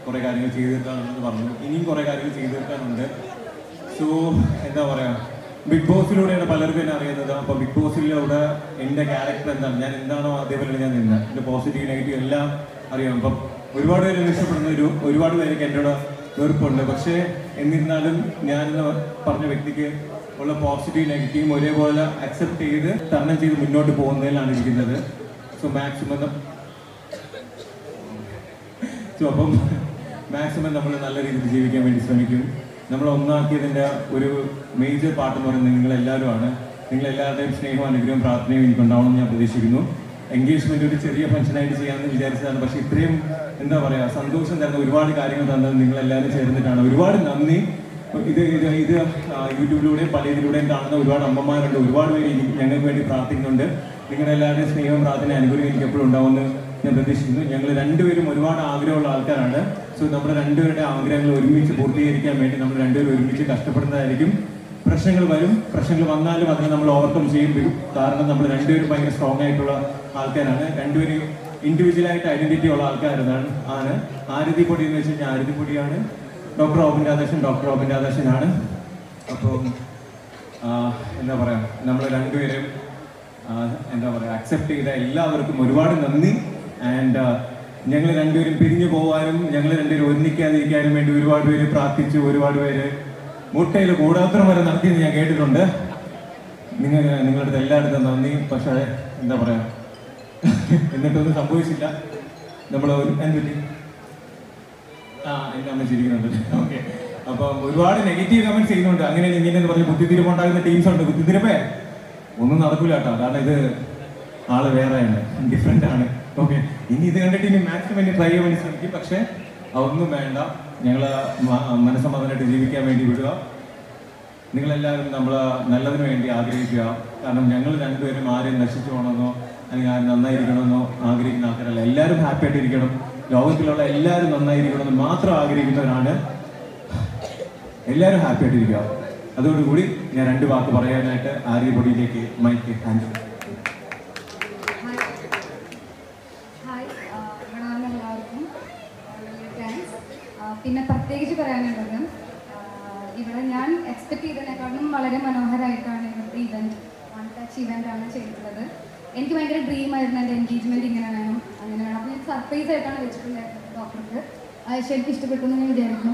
കുറേ കാര്യങ്ങൾ ചെയ്തു തീർക്കാനുണ്ടെന്ന് പറഞ്ഞു ഇനിയും കുറേ കാര്യങ്ങൾ ചെയ്തു തീർക്കാനുണ്ട് സോ എന്താ പറയാ ബിഗ് ബോസിലൂടെയാണ് പലർക്കും എന്നെ അറിയുന്നത് അപ്പോൾ ബിഗ് ബോസിലൂടെ എൻ്റെ ക്യാരക്ടർ എന്താണ് ഞാൻ എന്താണോ അതേപോലെ ഞാൻ നിന്ന് എൻ്റെ പോസിറ്റീവ് നെഗറ്റീവ് എല്ലാം അറിയാം അപ്പം ഒരുപാട് പേര് എന്നെ ഇഷ്ടപ്പെടുന്ന ഒരു ഒരുപാട് പേർക്ക് എന്നോട് വെറുപ്പുണ്ട് പക്ഷേ എന്നിരുന്നാലും ഞാൻ പറഞ്ഞ വ്യക്തിക്ക് ഉള്ള പോസിറ്റീവ് നെഗറ്റീവും ഒരേപോലെ അക്സെപ്റ്റ് ചെയ്ത് തരണം ചെയ്ത് മുന്നോട്ട് പോകുന്നതിലാണ് ഇരിക്കുന്നത് സോ മാക്സിമം സോ അപ്പം മാക്സിമം നമ്മൾ നല്ല രീതിയിൽ ജീവിക്കാൻ വേണ്ടി ശ്രമിക്കും നമ്മൾ ഒന്നാക്കിയതിൻ്റെ ഒരു മേജർ പാർട്ട് എന്ന് പറയുന്നത് നിങ്ങളെല്ലാവരുമാണ് നിങ്ങളെല്ലാവരുടെയും സ്നേഹവും അനുഗ്രഹവും പ്രാർത്ഥനയും എനിക്കുണ്ടാവണമെന്ന് ഞാൻ പ്രതീക്ഷിക്കുന്നു എൻഗേജ്മെന്റ് ഒരു ചെറിയ ഫംഗ്ഷനായിട്ട് ചെയ്യാമെന്ന് വിചാരിച്ചതാണ് പക്ഷേ ഇത്രയും എന്താ പറയുക സന്തോഷം തരുന്ന ഒരുപാട് കാര്യങ്ങൾ തന്നത് നിങ്ങളെല്ലാവരും ചേർന്നിട്ടാണ് ഒരുപാട് നന്ദി ഇത് ഇത് ഇത് ആ, യൂട്യൂബിലൂടെയും പല ഇതിലൂടെയും കാണുന്ന ഒരുപാട് അമ്മമാരുണ്ട് ഒരുപാട് പേര് എനിക്ക് ഞങ്ങൾക്ക് വേണ്ടി പ്രാർത്ഥിക്കുന്നുണ്ട് നിങ്ങളുടെ എല്ലാവരുടെയും സ്നേഹവും പ്രാർത്ഥന അനുഗ്രഹം എനിക്ക് എപ്പോഴും ഉണ്ടാവുമെന്ന് ഞാൻ പ്രതീക്ഷിക്കുന്നു ഞങ്ങൾ രണ്ടുപേരും ഒരുപാട് ആഗ്രഹമുള്ള ആൾക്കാരാണ് സോ നമ്മുടെ രണ്ടുപേരുടെ ആഗ്രഹങ്ങൾ ഒരുമിച്ച് പൂർത്തീകരിക്കാൻ വേണ്ടി നമ്മൾ രണ്ടുപേരും ഒരുമിച്ച് കഷ്ടപ്പെടുന്നതായിരിക്കും പ്രശ്നങ്ങൾ വരും പ്രശ്നങ്ങൾ വന്നാലും അതിനെ നമ്മൾ ഓവർകം ചെയ്യും വരും കാരണം നമ്മൾ രണ്ടുപേരും ഭയങ്കര സ്ട്രോങ് ആയിട്ടുള്ള ആൾക്കാരാണ് രണ്ടുപേരും ഇൻഡിവിജ്വലായിട്ട് ഐഡന്റിറ്റി ഉള്ള ആൾക്കാരാണ് ആണ് ആരതി പൊടി എന്ന് വെച്ച് കഴിഞ്ഞാൽ ആരതി പൊടിയാണ് ഡോക്ടർ റോബിൻ രാധാകൃഷ്ണൻ ഡോക്ടർ റോബിൻ രാധാകൃഷ്ണനാണ് അപ്പം ആ, എന്താ പറയാ നമ്മൾ രണ്ടുപേരും ആ, എന്താ പറയുക അക്സെപ്റ്റ് ചെയ്ത എല്ലാവർക്കും ഒരുപാട് നന്ദി ആൻഡ് ഞങ്ങൾ രണ്ടുപേരും പിരിഞ്ഞു പോകാനും ഞങ്ങൾ രണ്ടുപേരും ഒന്നിക്കാതിരിക്കാനും വേണ്ടി ഒരുപാട് പേര് പ്രാർത്ഥിച്ചു ഒരുപാട് പേര് മുട്ടയിൽ കൂടാത്രം വരെ നടത്തിയെന്ന് ഞാൻ കേട്ടിട്ടുണ്ട് നിങ്ങൾ നിങ്ങളുടെ അടുത്ത് എല്ലായിടത്തും നന്ദി പക്ഷേ എന്താ പറയാ എന്നിട്ടൊന്നും സംഭവിച്ചില്ല നമ്മൾ എന്തുപറ്റി ആ എൻ്റെ അമ്മ ചിരിക്കുന്നുണ്ട് ഓക്കെ അപ്പം ഒരുപാട് നെഗറ്റീവ് കമന്റ്സ് ചെയ്യുന്നുണ്ട് അങ്ങനെ ഇങ്ങനെ എന്ന് പറഞ്ഞ് ബുദ്ധിത്തിരിപ്പ് ഉണ്ടാകുന്ന ടീംസ് ഉണ്ട് ബുദ്ധിത്തിരിപ്പേ ഒന്നും നടക്കൂല കേട്ടോ കാരണം ഇത് ആള് വേറെയാണ് ഡിഫറെന്റ് ആണ് ഓക്കെ ഇനി ഇത് കണ്ടിട്ട് ഇനി മാക്സിമം ഇനി ട്രൈ ചെയ്യാൻ വേണ്ടി ശ്രമിക്കും പക്ഷേ അതൊന്നും വേണ്ട ഞങ്ങൾ മനസ്സമാധാനമായിട്ട് ജീവിക്കാൻ വേണ്ടി വിടുക നിങ്ങളെല്ലാവരും നമ്മൾ നല്ലതിന് വേണ്ടി ആഗ്രഹിക്കുക കാരണം ഞങ്ങൾ രണ്ടുപേരും ആരെയും നശിച്ചു പോകണമെന്നോ അല്ലെങ്കിൽ ആരും നന്നായിരിക്കണമെന്നോ ആഗ്രഹിക്കുന്ന ആൾക്കാരല്ല എല്ലാവരും ഹാപ്പി ആയിട്ടിരിക്കണം ലോകത്തിലുള്ള എല്ലാവരും നന്നായിരിക്കണമെന്ന് മാത്രം ആഗ്രഹിക്കുന്നവരാണ് എല്ലാവരും ഹാപ്പി ആയിട്ടിരിക്കുക അതോടുകൂടി ഞാൻ രണ്ട് വാക്ക് പറയാനായിട്ട് ആര്യപൊടിയിലേക്ക് മൈക്ക് ഹാൻഡ് ഹായ് ഹായ് ആ, ഇവിടെ വന്ന എല്ലാവർക്കും വലിയ താങ്ക്സ് പിന്നെ പ്രത്യേകിച്ച് പറയാനുള്ളത് ആ, ഇവിടെ ഞാൻ എക്സ്പെക്ട് ചെയ്തതിനേക്കാളും വളരെ മനോഹരമായിട്ടാണ് ഇവിടുത്തെ ഇവൻറ്റ് വൺ ടച്ച് ഇവൻ്റ് ആണ് ചെയ്തിട്ടുള്ളത് എനിക്ക് ഭയങ്കര ഡ്രീം ആയിരുന്നു എൻ്റെ എൻഗേജ്മെൻറ്റ് ഇങ്ങനെ വേണം അങ്ങനെ വേണം അപ്പോൾ ഞാൻ സർപ്രൈസ് ആയിട്ടാണ് വെച്ചിട്ടുണ്ടായിരുന്നത് ഡോക്ടർക്ക് അത് ശരിക്കും ഇഷ്ടപ്പെട്ടു എന്ന് ഞാൻ വിചാരിക്കുന്നു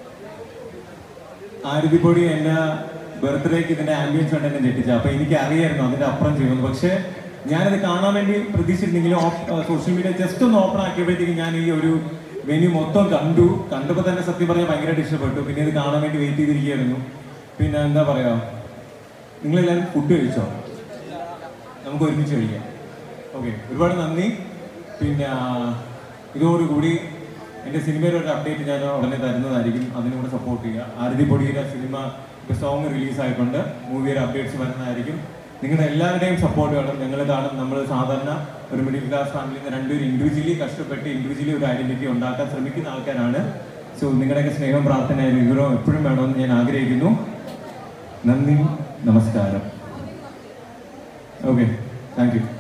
ആരതിപ്പൊടി എന്റെ ബർത്ത്ഡേക്ക് ഇതിന്റെ ആംബിയൻസ് കൊണ്ട് എന്നെ ഞെട്ടിച്ച അപ്പൊ എനിക്ക് അറിയായിരുന്നു അതിന്റെ അപ്പുറം ചെയ്യുമെന്ന് പക്ഷെ ഞാനത് കാണാൻ വേണ്ടി പ്രതീക്ഷിച്ചിരുന്നെങ്കിലും സോഷ്യൽ മീഡിയ ജസ്റ്റ് ഒന്ന് ഓപ്പൺ ആക്കിയപ്പോഴത്തേക്ക് ഞാൻ ഈ ഒരു വെന്യൂ മൊത്തം കണ്ടു കണ്ടപ്പോൾ തന്നെ സത്യം പറഞ്ഞാൽ ഭയങ്കരമായിട്ട് ഇഷ്ടപ്പെട്ടു പിന്നെ ഇത് കാണാൻ വേണ്ടി വെയിറ്റ് ചെയ്തിരിക്കുകയായിരുന്നു പിന്നെ എന്താ പറയാ നിങ്ങളെല്ലാവരും ഫുഡ് കഴിച്ചോ നമുക്ക് ഒരുമിച്ച് കഴിക്കാം ഓക്കെ ഒരുപാട് നന്ദി പിന്നെ ആ, ഇതോടുകൂടി എൻ്റെ സിനിമയുടെ ഒരു അപ്ഡേറ്റ് ഞാൻ ഉടനെ തരുന്നതായിരിക്കും അതിനൂടെ സപ്പോർട്ട് ചെയ്യുക ആരതി പൊടിയുടെ സിനിമ ഇപ്പോൾ സോങ് റിലീസ് ആയിട്ടുണ്ട് മൂവിയുടെ അപ്ഡേറ്റ്സ് വരുന്നതായിരിക്കും നിങ്ങളുടെ എല്ലാവരുടെയും സപ്പോർട്ട് വേണം ഞങ്ങൾ കാണും നമ്മൾ സാധാരണ ഒരു മിഡിൽ ക്ലാസ് ഫാമിലിയിൽ നിന്ന് രണ്ടുപേരും ഇൻഡിവിജ്വലി കഷ്ടപ്പെട്ട് ഇൻഡിവിജ്വലി ഒരു ഐഡന്റിറ്റി ഉണ്ടാക്കാൻ ശ്രമിക്കുന്ന ആൾക്കാരാണ് സോ നിങ്ങളുടെയൊക്കെ സ്നേഹം പ്രാർത്ഥന വിവരവും എപ്പോഴും വേണമെന്ന് ഞാൻ ആഗ്രഹിക്കുന്നു നന്ദി നമസ്കാരം ഓക്കെ താങ്ക് യു